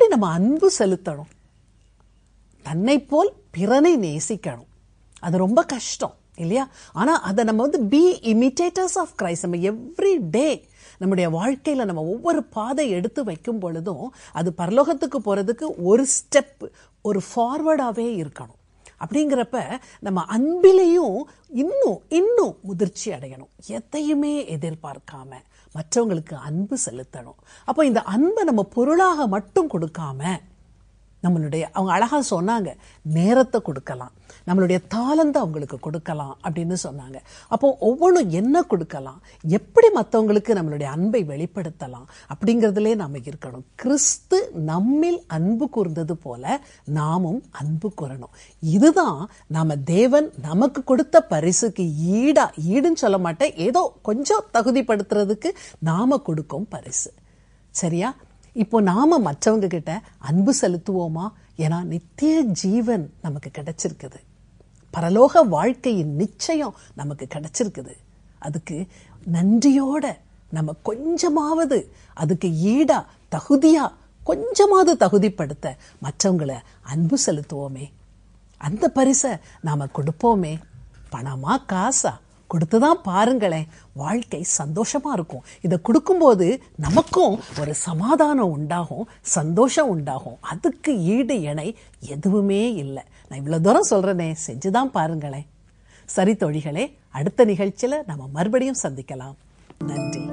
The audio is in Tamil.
நம்ம அன்பு செலுத்தணும் தன்னை போல் பிறனை நேசிக்கணும் அது ரொம்ப கஷ்டம் இல்லையா ஆனா அதை நம்ம வந்து பி இமிட்டேட்டர்ஸ் ஆஃப் கிரைஸ்ட் நம்ம எவ்ரி டே நம்முடைய வாழ்க்கையில நம்ம ஒவ்வொரு பாதை எடுத்து வைக்கும் பொழுதும் அது பரலோகத்துக்கு போறதுக்கு ஒரு ஸ்டெப் ஒரு ஃபார்வர்டாவே இருக்கணும் அப்படிங்கிறப்ப நம்ம அன்பிலையும் இன்னும் இன்னும் முதிர்ச்சி அடையணும் எதையுமே எதிர்பார்க்காம மற்றவங்களுக்கு அன்பு செலுத்தணும் அப்போ இந்த அன்பை நம்ம பொருளாக மட்டும் கொடுக்காம நம்மளுடைய அவங்க அழகா சொன்னாங்க நேரத்தை கொடுக்கலாம் நம்மளுடைய தாளந்தை அவங்களுக்கு கொடுக்கலாம் அப்படின்னு சொன்னாங்க அப்போ ஒவ்வொன்றும் என்ன கொடுக்கலாம் எப்படி மற்றவங்களுக்கு நம்மளுடைய அன்பை வெளிப்படுத்தலாம் அப்படிங்கிறதுலே நாம இருக்கணும் கிறிஸ்து நம்மில் அன்பு கூர்ந்தது போல நாமும் அன்பு கூறணும் இதுதான் நாம தேவன் நமக்கு கொடுத்த பரிசுக்கு ஈடா ஈடுன்னு சொல்ல மாட்டேன் ஏதோ கொஞ்சம் தகுதிப்படுத்துறதுக்கு நாம கொடுக்கும் பரிசு சரியா இப்போ நாம மற்றவங்க கிட்ட அன்பு செலுத்துவோமா ஏன்னா நித்திய ஜீவன் நமக்கு கிடைச்சிருக்குது பரலோக வாழ்க்கையின் நிச்சயம் நமக்கு கிடைச்சிருக்குது அதுக்கு நன்றியோட நம்ம கொஞ்சமாவது அதுக்கு ஈடா தகுதியா கொஞ்சமாவது தகுதிப்படுத்த மற்றவங்களை அன்பு செலுத்துவோமே அந்த பரிசை நாம கொடுப்போமே பணமா காசா கொடுத்துதான் பாருங்களேன் வாழ்க்கை சந்தோஷமா இருக்கும் இதை கொடுக்கும்போது நமக்கும் ஒரு சமாதானம் உண்டாகும் சந்தோஷம் உண்டாகும் அதுக்கு ஈடு இணை எதுவுமே இல்லை நான் இவ்வளவு தூரம் சொல்றேனே செஞ்சுதான் பாருங்களேன் சரி தோழிகளே அடுத்த நிகழ்ச்சியில நம்ம மறுபடியும் சந்திக்கலாம் நன்றி